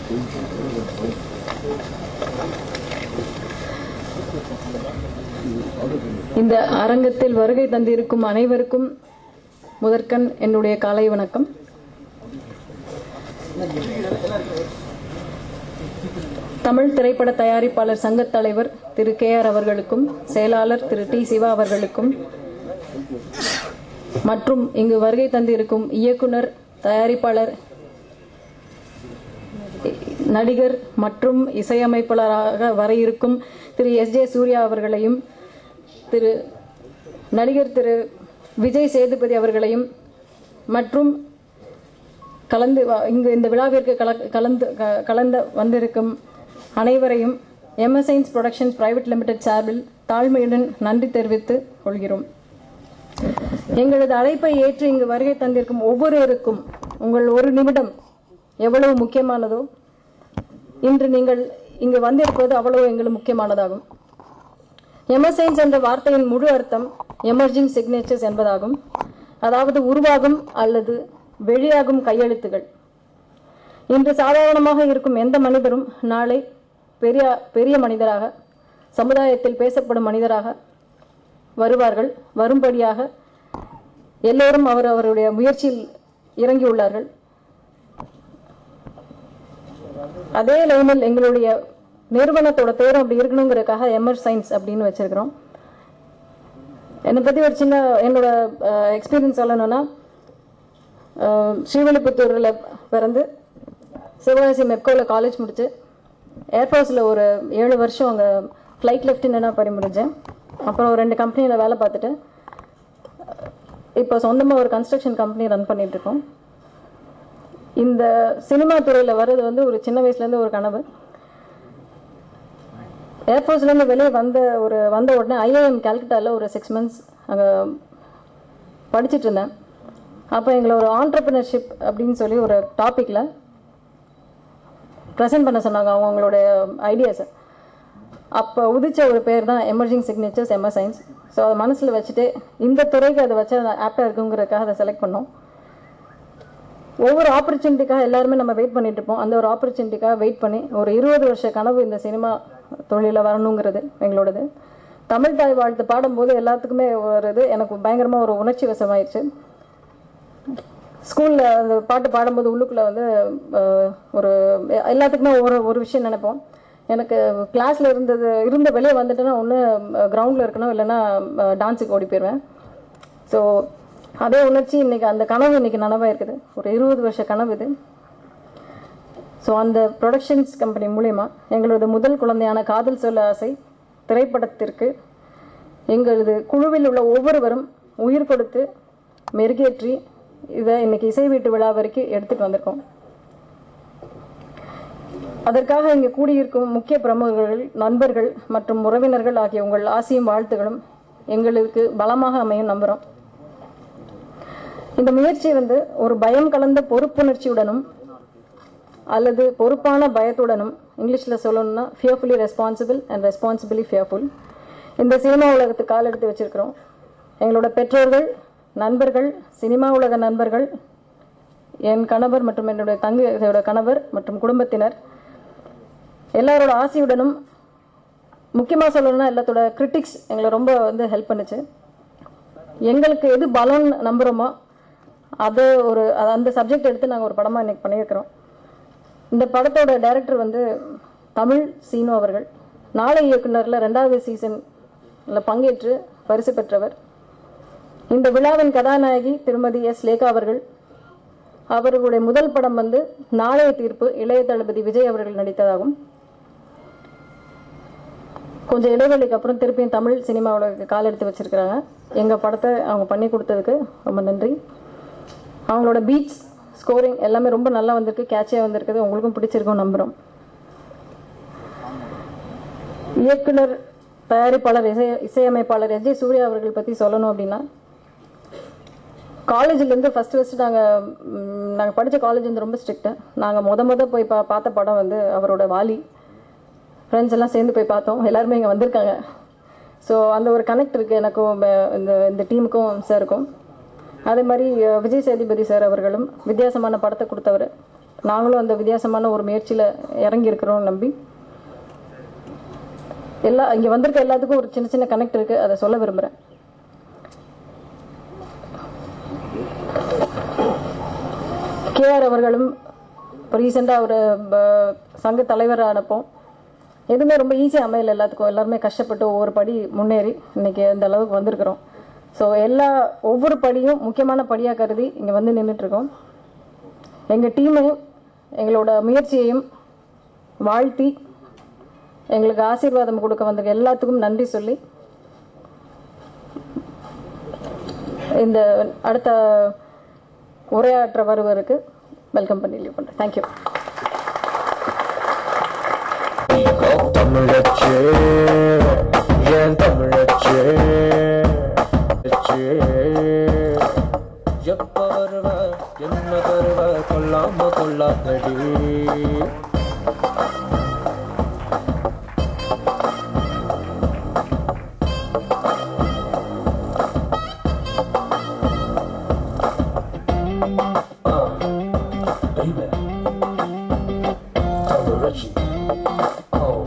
இந்த அரங்கத்தில் வருகை தந்திருக்கும் அனைவருக்கும் முதற்கண் என்னுடைய காலை வணக்கம் தமிழ் திரைப்பட தயாரிப்பாளர் சங்கத் தலைவர் திரு கே ஆர் அவர்களுக்கும் செயலாளர் திரு டி சிவா அவர்களுக்கும் மற்றும் இங்கு வருகை தந்திருக்கும் இயக்குனர் தயாரிப்பாளர் நடிகர் மற்றும் இசையமைப்பாளராக வர இருக்கும் திரு எஸ் ஜே சூர்யா அவர்களையும் திரு நடிகர் திரு விஜய் சேதுபதி அவர்களையும் மற்றும் கலந்து வ- இங்கு இந்த விழாவிற்கு கல கலந்து க- கலந்து வந்திருக்கும் அனைவரையும் எம்எஸ்ஐன்ஸ் ப்ரொடக்ஷன்ஸ் பிரைவேட் லிமிடெட் சார்பில் தாழ்மையுடன் நன்றி தெரிவித்துக் கொள்கிறோம் எங்களது அழைப்பை ஏற்று இங்கு வருகை தந்திருக்கும் ஒவ்வொருவருக்கும் உங்கள் ஒரு நிமிடம் எவ்வளவு முக்கியமானதோ இன்று நீங்கள் இங்கு வந்திருப்பது அவ்வளவு எங்களுக்கு முக்கியமானதாகும் எமர்சைன்ஸ் என்ற வார்த்தையின் முழு அர்த்தம் எமர்ஜிங் சிக்னேச்சர்ஸ் என்பதாகும் அதாவது உருவாகும் அல்லது வெளியாகும் கையெழுத்துகள் இன்று சாதாரணமாக இருக்கும் எந்த மனிதரும் நாளை பெரிய பெரிய மனிதராக சமுதாயத்தில் பேசப்படும் மனிதராக வருவார்கள் வரும்படியாக எல்லோரும் அவர் அவருடைய முயற்சியில் இறங்கியுள்ளார்கள் அதே லைனில் எங்களுடைய நிறுவனத்தோட பேரும் அப்படி இருக்கணுங்கிறதுக்காக எமர் சயின்ஸ் அப்படின்னு வச்சிருக்கிறோம் என்னை பற்றி ஒரு சின்ன என்னோட எக்ஸ்பீரியன்ஸ் சொல்லணும்னா அஹ், ஸ்ரீவில்லிபுத்தூரில் பிறந்து சிவகாசி மெப்கோவில் காலேஜ் முடிச்சு ஏர்ஃபோர்ஸில் ஒரு ஏழு வருஷம் அங்கே ஃப்ளைட் லெஃப்டினண்டாக பரிமுடிஞ்சேன் அப்புறம் ஒரு ரெண்டு கம்பெனியில் வேலை பார்த்துட்டு இப்போ சொந்தமாக ஒரு கன்ஸ்ட்ரக்ஷன் கம்பெனி ரன் பண்ணிட்டு இருக்கோம் இந்த சினிமா துறையில் வர்றது வந்து ஒரு சின்ன வயசுலேருந்து ஒரு கனவு ஏர்ஃபோர்ஸ்லேருந்து வெளியே வந்த ஒரு வந்த உடனே ஐஏஎம் கல்கட்டாவில் ஒரு சிக்ஸ் மந்த்ஸ் அங்கே படிச்சிட்டு இருந்தேன் அப்போ எங்களை ஒரு ஆண்டர்பிரினர்ஷிப் அப்படின்னு சொல்லி ஒரு டாப்பிக்கில் ப்ரெசென்ட் பண்ண சொன்னாங்க அவங்க அவங்களுடைய ஐடியாஸை அப்போ உதிச்ச ஒரு பேர் தான் emerging signatures MS science so அதை மனசில் வச்சுட்டு இந்த துறைக்கு அதை வச்சா ஆப்டாக இருக்குங்கிறதுக்காக அதை செலக்ட் பண்ணோம் ஒவ்வொரு ஆப்பர்ச்சுனிட்டிக்காக எல்லாருமே நம்ம வெயிட் பண்ணிட்டு இருப்போம் அந்த ஒரு ஆப்பர்ச்சுனிட்டிக்காக வெயிட் பண்ணி ஒரு இருபது வருஷ கனவு இந்த சினிமா தொழிலில் வரணுங்கிறது எங்களோடது தமிழ் தாய் வாழ்த்து பாடும்போது எல்லாத்துக்குமே ஒரு இது எனக்கு பயங்கரமாக ஒரு உணர்ச்சி வசமாயிருச்சு ஸ்கூலில் அந்த பாட்டு பாடும்போது உள்ளுக்குள்ளே வந்து அஹ், ஒரு எல்லாத்துக்குமே ஒரு ஒரு விஷயம் நினைப்போம் எனக்கு கிளாஸில் இருந்தது இருந்த வெளியே வந்துட்டேன்னா ஒன்று கிரவுண்டில் இருக்கணும் இல்லைன்னா டான்ஸுக்கு ஓடி போயிடுவேன் ஸோ அதே உணர்ச்சி இன்னைக்கு அந்த கனவு இன்னைக்கு நனவாக இருக்குது ஒரு இருபது வருஷ கனவு இது ஸோ அந்த ப்ரொடக்ஷன்ஸ் கம்பெனி மூலயமா எங்களது முதல் குழந்தையான காதல் சொல்ல ஆசை திரைப்படத்திற்கு எங்களது குழுவில் உள்ள ஒவ்வொருவரும் உயிர் கொடுத்து மெருகேற்றி இதை இன்னைக்கு இசை வீட்டு விழா வரைக்கும் எடுத்துட்டு வந்திருக்கோம் அதற்காக இங்கு கூடியிருக்கும் முக்கிய பிரமுகர்கள் நண்பர்கள் மற்றும் உறவினர்கள் ஆகிய உங்கள் ஆசையும் வாழ்த்துகளும் எங்களுக்கு பலமாக அமையும் நம்புகிறோம் இந்த முயற்சி வந்து ஒரு பயம் கலந்த பொறுப்புணர்ச்சியுடனும் அல்லது பொறுப்பான பயத்துடனும் இங்கிலீஷில் சொல்லணும்னா fearfully responsible and responsibly fearful இந்த சினிமா உலகத்துக்கு கால் எடுத்து வச்சிருக்கிறோம் எங்களோட பெற்றோர்கள் நண்பர்கள் சினிமா உலக நண்பர்கள் என் கணவர் மற்றும் என்னுடைய தங்கையோட கணவர் மற்றும் குடும்பத்தினர் எல்லாரோட ஆசையுடனும் முக்கியமாக சொல்லணும்னா எல்லாத்தோட கிரிட்டிக்ஸ் எங்களை ரொம்ப வந்து ஹெல்ப் பண்ணுச்சு எங்களுக்கு எது பலம் நம்புகிறோமோ அது ஒரு அது அந்த சப்ஜெக்ட் எடுத்து நாங்கள் ஒரு படமாக இன்னைக்கு பண்ணியிருக்கிறோம் இந்த படத்தோட டைரக்டர் வந்து தமிழ் சீனு அவர்கள் நாளை இயக்குனரில் ரெண்டாவது சீசனில் பங்கேற்று பரிசு பெற்றவர் இந்த விழாவின் கதாநாயகி திருமதி எஸ் லேகா அவர்கள் அவர்களுடைய முதல் படம் வந்து நாளைய தீர்ப்பு இளைய தளபதி விஜய் அவர்கள் நடித்ததாகும் கொஞ்சம் இடைவெளிக்கு அப்புறம் திருப்பியும் தமிழ் சினிமாவில் கால் எடுத்து வச்சிருக்கிறாங்க எங்கள் படத்தை அவங்க பண்ணி கொடுத்ததுக்கு ரொம்ப நன்றி அவங்களோட பீட்ஸ் ஸ்கோரிங் எல்லாமே ரொம்ப நல்லா வந்திருக்கு கேட்சியாக வந்திருக்குது உங்களுக்கும் பிடிச்சிருக்கும் நம்புகிறோம் இயக்குனர் தயாரிப்பாளர் இசை இசையமைப்பாளர் எஸ் ஜே சூர்யா அவர்கள் பற்றி சொல்லணும் அப்படின்னா காலேஜ்லேருந்து ஃபஸ்ட்டு ஃபஸ்ட்டு நாங்கள் நாங்கள் படித்த காலேஜ் வந்து ரொம்ப ஸ்ட்ரிக்ட்டு நாங்கள் முத முத போய் பா பார்த்த படம் வந்து அவரோட வாலி ஃப்ரெண்ட்ஸ் எல்லாம் சேர்ந்து போய் பார்த்தோம் எல்லாருமே இங்கே வந்திருக்காங்க ஸோ அந்த ஒரு கனெக்ட் இருக்குது எனக்கும் ப- இந்த இந்த டீமுக்கும் சாருக்கும் அதே மாதிரி அஹ், விஜய் சேதுபதி சார் அவர்களும் வித்தியாசமான படத்தை கொடுத்தவர் நாங்களும் அந்த வித்தியாசமான ஒரு முயற்சியில் இறங்கி இருக்கிறோம் நம்பி எல்லா இங்கே வந்திருக்க எல்லாத்துக்கும் ஒரு சின்ன சின்ன கனெக்ட் இருக்குது அதை சொல்ல விரும்புகிறேன் கேஆர் அவர்களும் இப்போ ரீசெண்டாக ஒரு ப- சங்க தலைவர் ஆனப்போ எதுவுமே ரொம்ப ஈஸியாக அமையல எல்லாத்துக்கும் எல்லாருமே கஷ்டப்பட்டு ஒவ்வொரு படி முன்னேறி இன்னைக்கு இந்த அளவுக்கு வந்திருக்கிறோம் ஸோ எல்லா ஒவ்வொரு படியும் முக்கியமான படியாக கருதி இங்கே வந்து நின்றுட்டுருக்கோம் எங்கள் டீமையும் எங்களோட முயற்சியையும் வாழ்த்தி எங்களுக்கு ஆசீர்வாதம் கொடுக்க வந்திருக்க எல்லாத்துக்கும் நன்றி சொல்லி இந்த அடுத்த உரையாற்ற வருவருக்கு வெல்கம் பண்ணி லீவ் பண்ணுறேன் தேங்க்யூ தமிழச்சே ஏன் தமிழச்சே எப்ப வருவ என்ன தருவ கொல்லாம கொள்ளாதடி Baby, தமிழச்சி Oh.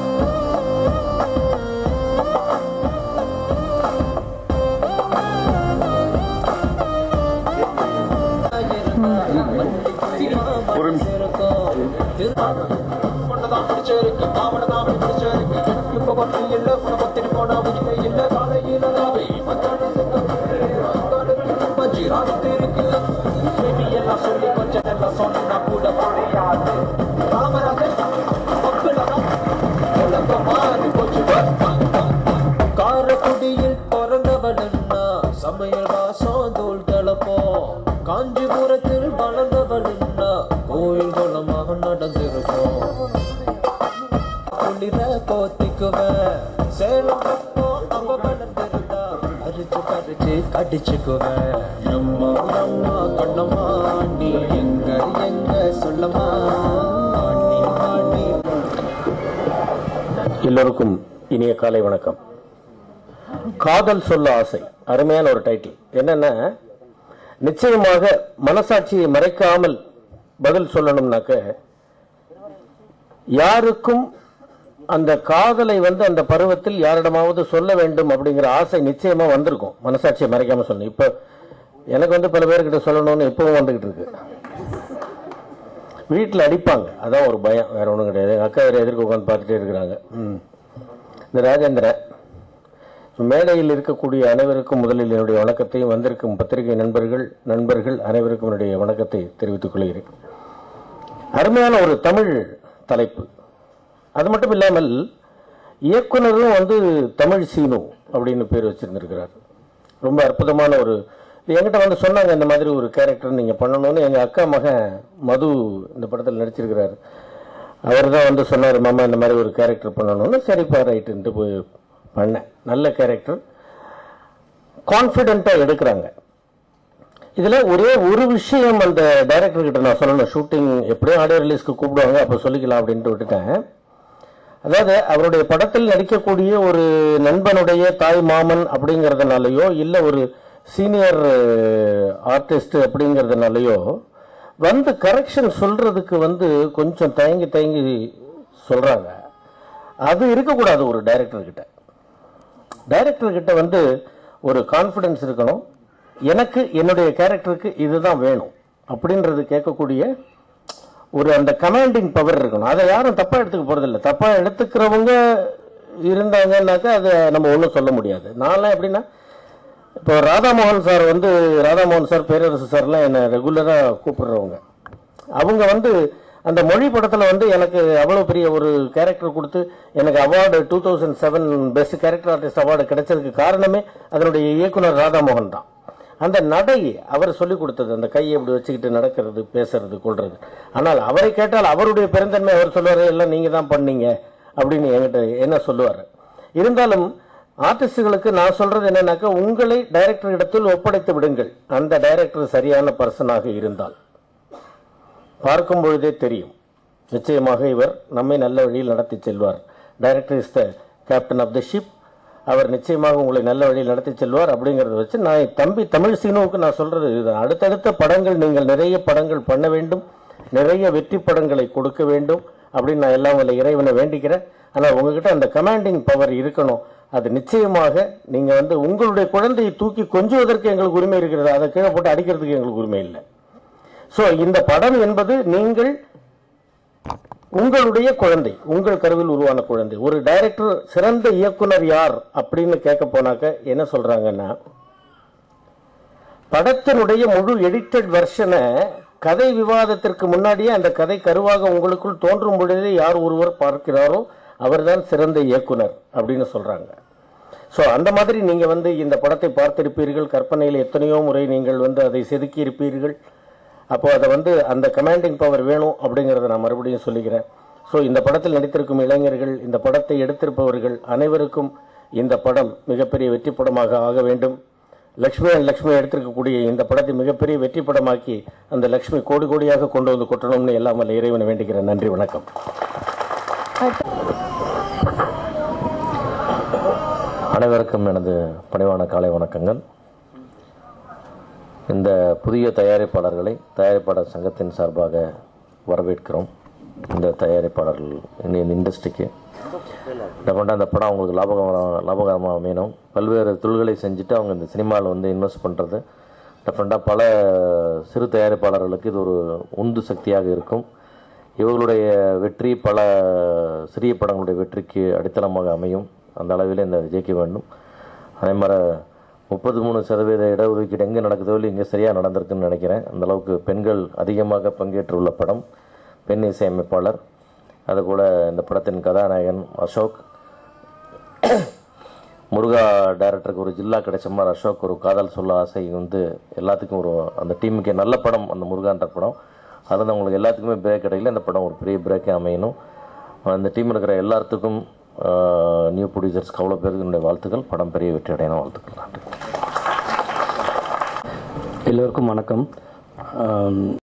காரக்குடியில் பிறந்தவனா சமையல் வாசம் தூள் கலப்போம் காஞ்சிபுரத்தில் வளர்ந்தவனா கோயில் குளமாக நடந்திருப்போம் குளிர போத்திக்குவேன் சேலம் பக்கம் அவ வளர்ந்திருந்தா அரிச்சு பறிச்சு கடிச்சுக்குவேன் எம்மா அம்மா கண்ணம்மா நீ எங்க எங்க சொல்லம்மா நீ நீ எல்லோருக்கும் இனிய காலை வணக்கம் காதல் சொல்ல ஆசை அருமையான ஒரு டைட்டில் என்னன்னா நிச்சயமாக மனசாட்சியை மறைக்காமல் பதில் சொல்லணும்னாக்க யாருக்கும் அந்த காதலை வந்து அந்த பருவத்தில் யாரிடமாவது சொல்ல வேண்டும் அப்படிங்கிற ஆசை நிச்சயமா வந்திருக்கும் மனசாட்சியை மறைக்காம சொல்லணும் இப்ப எனக்கு வந்து பல பேர்கிட்ட சொல்லணும்னு இப்பவும் வந்துகிட்டு இருக்கு வீட்டில் அடிப்பாங்க அதான் ஒரு பயம் வேற ஒன்றும் கிடையாது எங்கள் அக்கா வேற எதிர்க்க உட்காந்து பார்த்துட்டே இருக்கிறாங்க ம். இந்த ராஜேந்திரன் மேடையில் இருக்கக்கூடிய அனைவருக்கும் முதலில் என்னுடைய வணக்கத்தையும் வந்திருக்கும் பத்திரிகை நண்பர்கள் நண்பர்கள் அனைவருக்கும் என்னுடைய வணக்கத்தை தெரிவித்துக் கொள்கிறேன் அருமையான ஒரு தமிழ் தலைப்பு அது மட்டும் இல்லாமல் இயக்குனரும் வந்து தமிழ் சீனு அப்படின்னு பேர் வச்சிருந்திருக்கிறார் ரொம்ப அற்புதமான ஒரு என்கிட்ட வந்து சொன்னாங்க இந்த மாதிரி ஒரு கேரக்டர் நீங்க பண்ணணும்னு எங்க அக்கா மகன் மது இந்த படத்தில் நடிச்சிருக்கிறாரு அவர் தான் வந்து சொன்னார் மாமா இந்த மாதிரி ஒரு கேரக்டர் பண்ணணும்னு சரிப்பா ரைட்டுன்ட்டு போய் பண்ணேன் நல்ல கேரக்டர் கான்ஃபிடென்ட்டாக எடுக்கிறாங்க இதுல ஒரே ஒரு விஷயம் அந்த டைரக்டர் கிட்ட நான் சொல்லணும் ஷூட்டிங் எப்படியும் ஆடியோ ரிலீஸ்க்கு கூப்பிடுவாங்க அப்ப சொல்லிக்கலாம் அப்படின்ட்டு விட்டுட்டேன் அதாவது அவருடைய படத்தில் நடிக்கக்கூடிய ஒரு நண்பனுடைய தாய் மாமன் அப்படிங்கறதுனாலயோ இல்ல ஒரு சீனியர் ஆர்டிஸ்ட் அப்படிங்கறதுனாலயோ வந்து கரெக்ஷன் சொல்றதுக்கு வந்து கொஞ்சம் தயங்கி தயங்கி சொல்றாங்க அது இருக்கக்கூடாது ஒரு டைரக்டர் கிட்ட டைரக்டர் கிட்ட வந்து ஒரு கான்ஃபிடன்ஸ் இருக்கணும் எனக்கு என்னுடைய கேரக்டருக்கு இதுதான் வேணும் அப்படின்றது கேட்கக்கூடிய ஒரு அந்த கமாண்டிங் பவர் இருக்கணும் அதை யாரும் தப்பா எடுத்துக்க போறதில்லை தப்பா எடுத்துக்கிறவங்க இருந்தாங்கன்னாக்கா அதை நம்ம ஒன்றும் சொல்ல முடியாது நான்லாம் எப்படின்னா இப்போ ராதாமோகன் சார் வந்து ராதாமோகன் சார் பேரரசு சார்லாம் என்னை ரெகுலராக கூப்பிடுறவங்க அவங்க வந்து அந்த மொழி படத்தில் வந்து எனக்கு அவ்வளோ பெரிய ஒரு கேரக்டர் கொடுத்து எனக்கு award two thousand seven best character artist award கிடைச்சதுக்கு காரணமே அதனுடைய இயக்குனர் ராதாமோகன் தான் அந்த நடை அவர் சொல்லி கொடுத்தது அந்த கையை இப்படி வச்சுக்கிட்டு நடக்கிறது பேசுறது கொள்றது ஆனால் அவரை கேட்டால் அவருடைய பெருந்தன்மை அவர் சொல்லுவாரு எல்லாம் நீங்க தான் பண்ணீங்க அப்படின்னு என்கிட்ட என்ன சொல்லுவாரு இருந்தாலும் ஆர்டிஸ்டுகளுக்கு நான் சொல்றது என்னன்னாக்கா உங்களை டைரக்டர் இடத்தில் ஒப்படைத்து விடுங்கள் அந்த டைரக்டர் சரியான பர்சனாக இருந்தால் பார்க்கும் பொழுதே தெரியும் நிச்சயமாக இவர் நம்மை நல்ல வழியில் நடத்தி செல்வார் director is the captain of the ship அவர் நிச்சயமாக உங்களை நல்ல வழியில் நடத்தி செல்வார் அப்படிங்கறத வச்சு நான் தம்பி தமிழ் சீனுவுக்கு நான் சொல்றது இதுதான் அடுத்தடுத்த படங்கள் நீங்கள் நிறைய படங்கள் பண்ண வேண்டும் நிறைய வெற்றி படங்களை கொடுக்க வேண்டும் அப்படின்னு நான் எல்லாம் வல்ல இறைவனை வேண்டிக்கிறேன் ஆனால் உங்ககிட்ட அந்த கமாண்டிங் பவர் இருக்கணும் அது நிச்சயமாக நீங்க வந்து உங்களுடைய குழந்தையை தூக்கி கொஞ்சுவதற்கு எங்களுக்கு உரிமை இருக்கிறது அதை கீழே போட்டு அடிக்கிறதுக்கு எங்களுக்கு உரிமை இல்லை ஸோ இந்த படம் என்பது நீங்கள் உங்களுடைய குழந்தை உங்கள் கருவில் உருவான குழந்தை ஒரு டைரக்டர் சிறந்த இயக்குனர் யார் அப்படின்னு கேட்க போனாக்க என்ன சொல்றாங்கன்னா படத்தினுடைய முழு எடிட்டட் வெர்ஷனை கதை விவாதத்திற்கு முன்னாடியே அந்த கதை கருவாக உங்களுக்குள் தோன்றும் பொழுதே யார் ஒருவர் பார்க்கிறாரோ அவர்தான் சிறந்த இயக்குனர் அப்படின்னு சொல்றாங்க ஸோ அந்த மாதிரி நீங்க வந்து இந்த படத்தை பார்த்திருப்பீர்கள் கற்பனையில் எத்தனையோ முறை நீங்கள் வந்து அதை செதுக்கி இருப்பீர்கள் அப்போ அதை வந்து அந்த கமாண்டிங் பவர் வேணும் அப்படிங்கிறத நான் மறுபடியும் சொல்லிக்கிறேன் ஸோ இந்த படத்தில் நடித்திருக்கும் இளைஞர்கள் இந்த படத்தை எடுத்திருப்பவர்கள் அனைவருக்கும் இந்த படம் மிகப்பெரிய வெற்றி படமாக ஆக வேண்டும் லக்ஷ்மி அண்ட் லக்ஷ்மி எடுத்திருக்கக்கூடிய இந்த படத்தை மிகப்பெரிய வெற்றி படமாக்கி அந்த லக்ஷ்மி கோடி கோடியாக கொண்டு வந்து கொட்டணும்னு எல்லாம் வல்ல இறைவனை வேண்டிக்கிறேன் நன்றி வணக்கம் அனைவருக்கும் எனது பணிவான காலை வணக்கங்கள் இந்த புதிய தயாரிப்பாளர்களை தயாரிப்பாளர் சங்கத்தின் சார்பாக வரவேற்கிறோம் இந்த தயாரிப்பாளர்கள் இந்த இண்டஸ்ட்ரிக்கு இதை கொண்டு அந்த படம் அவங்களுக்கு லாபகரமாக லாபகரமாக அமையணும் பல்வேறு தொழில்களை செஞ்சுட்டு அவங்க இந்த சினிமாவில் வந்து இன்வெஸ்ட் பண்ணுறது டெஃபரெண்டாக பல சிறு தயாரிப்பாளர்களுக்கு இது ஒரு உந்து சக்தியாக இருக்கும் இவர்களுடைய வெற்றி பல சிறிய படங்களுடைய வெற்றிக்கு அடித்தளமாக அமையும் அந்த அளவில் இந்த ஜெயிக்க வேண்டும் அதே மாதிரி முப்பத்தி மூணு சதவீத இடஒதுக்கீடு எங்கே நடக்குதோ இல்லை இங்கே சரியாக நடந்திருக்குன்னு நினைக்கிறேன் அந்த அளவுக்கு பெண்கள் அதிகமாக பங்கேற்றுள்ள படம் பெண் இசையமைப்பாளர் அதுபோல் இந்த படத்தின் கதாநாயகன் அசோக் முருகா டைரக்டருக்கு ஒரு ஜில்லா கிடைச்ச மாதிரி அசோக் ஒரு காதல் சொல்ல ஆசை வந்து எல்லாத்துக்கும் ஒரு அந்த டீமுக்கு நல்ல படம் அந்த முருகான்ற படம் அது வந்து அவங்களுக்கு எல்லாத்துக்குமே பிரேக் கிடைக்கல இந்த படம் ஒரு பெரிய பிரேக்கே அமையணும் அந்த டீம் இருக்கிற எல்லாத்துக்கும் நியூ ப்ரொடியூசர்ஸ்க்கு அவ்வளோ பேருக்கு என்னுடைய வாழ்த்துக்கள் படம் பெரிய வெற்றி அடையணும் வாழ்த்துக்கள் நன்றி எல்லோருக்கும் வணக்கம் ஆம்,